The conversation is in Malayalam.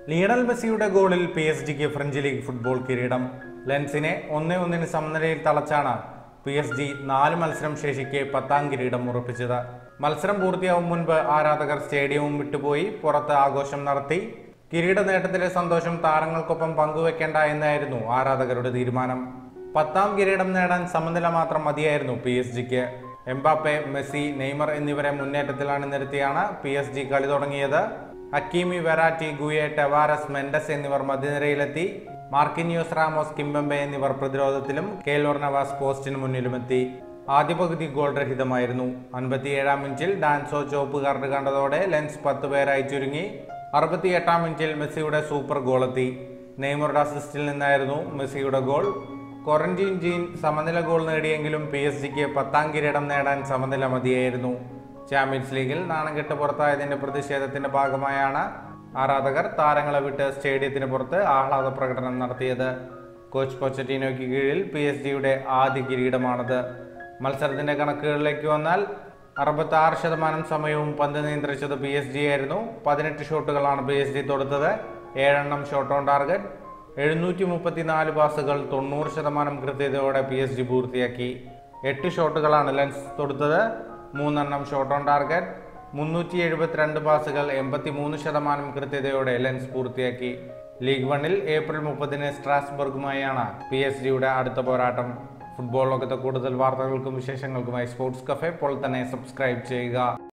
ലിയണൽ മെസ്സിയുടെ ഗോളിൽ പി എസ് ജിക്ക് ഫ്രഞ്ച് ലീഗ് ഫുട്ബോൾ കിരീടം ലെൻസിനെ ഒന്നേ ഒന്നിന് സമനിലയിൽ തളച്ചാണ് പി എസ് ജി നാല് മത്സരം ശേഷിക്കെ പത്താം കിരീടം ഉറപ്പിച്ചത് മത്സരം പൂർത്തിയാവും മുൻപ് ആരാധകർ സ്റ്റേഡിയവും വിട്ടുപോയി പുറത്ത് ആഘോഷം നടത്തി കിരീട നേട്ടത്തിലെ സന്തോഷം താരങ്ങൾക്കൊപ്പം പങ്കുവെക്കേണ്ട എന്നായിരുന്നു ആരാധകരുടെ തീരുമാനം പത്താം കിരീടം നേടാൻ സമനില മാത്രം മതിയായിരുന്നു പി എസ് ജിക്ക് എംബാപ്പെ മെസ്സി നെയ്മർ എന്നിവരെ മുന്നേറ്റത്തിലാണ് നിർത്തിയാണ് പി എസ് ജി കളി തുടങ്ങിയത് ഹക്കീമി വെറാറ്റി ഗുയെ ടെവാരസ് മെൻഡസ് എന്നിവർ മധ്യനിരയിലെത്തി മാർക്കിനിയോസ് റാമോസ് കിംബംബെ എന്നിവർ പ്രതിരോധത്തിലും കെയ്ലോർ നവാസ് പോസ്റ്റിന് മുന്നിലുമെത്തി ആദ്യ പകുതി ഗോൾ രഹിതമായിരുന്നു അൻപത്തിയേഴാം മിനിറ്റിൽ ഡാൻസോ ചുവപ്പ് കാർഡ് കണ്ടതോടെ ലെൻസ് പത്ത് പേരായി ചുരുങ്ങി അറുപത്തിയെട്ടാം മിനിറ്റിൽ മെസ്സിയുടെ സൂപ്പർ ഗോളെത്തി നെയ്മറുടെ അസിസ്റ്റിൽ നിന്നായിരുന്നു മെസ്സിയുടെ ഗോൾ ക്വാറന്റീൻ ജീൻ സമനില ഗോൾ നേടിയെങ്കിലും പി എസ് ജിക്ക് പത്താം കിരീടം നേടാൻ സമനില മതിയായിരുന്നു ചാമ്പ്യൻസ് ലീഗിൽ നാണംകെട്ട് പുറത്തായതിന്റെ പ്രതിഷേധത്തിന്റെ ഭാഗമായാണ് ആരാധകർ താരങ്ങളെ വിട്ട് സ്റ്റേഡിയത്തിന് പുറത്ത് ആഹ്ലാദ പ്രകടനം നടത്തിയത് കോച്ച് പൊച്ചറ്റീനോയ്ക്ക് കീഴിൽ പി എസ് ജിയുടെ ആദ്യ കിരീടമാണത് മത്സരത്തിന്റെ കണക്കുകളിലേക്ക് വന്നാൽ അറുപത്തി ആറ് ശതമാനം സമയവും പന്ത് നിയന്ത്രിച്ചത് പി എസ് ജി ആയിരുന്നു പതിനെട്ട് ഷോട്ടുകളാണ് പി എസ് ജി തൊടുത്തത് ഏഴെണ്ണം ഷോട്ട് ഓൺ ടാർഗറ്റ് എഴുന്നൂറ്റി മുപ്പത്തിനാല് പാസുകൾ തൊണ്ണൂറ് ശതമാനം കൃത്യതയോടെ പി എസ് ജി പൂർത്തിയാക്കി എട്ട് ഷോട്ടുകളാണ് ലെൻസ് തൊടുത്തത് മൂന്നെണ്ണം ഷോട്ട് ഓൺ ടാർഗറ്റ് മുന്നൂറ്റി എഴുപത്തിരണ്ട് പാസുകൾ എൺപത്തി മൂന്ന് ശതമാനം കൃത്യതയോടെ ലെൻസ് പൂർത്തിയാക്കി ലീഗ് വണ്ണിൽ ഏപ്രിൽ മുപ്പതിന് സ്ട്രാസ്ബർഗുമായാണ് പി എസ് ജിയുടെ അടുത്ത പോരാട്ടം ഫുട്ബോൾ ലോകത്തെ കൂടുതൽ വാർത്തകൾക്കും വിശേഷങ്ങൾക്കുമായി സ്പോർട്സ് കഫേ ഇപ്പോൾ തന്നെ സബ്സ്ക്രൈബ് ചെയ്യുക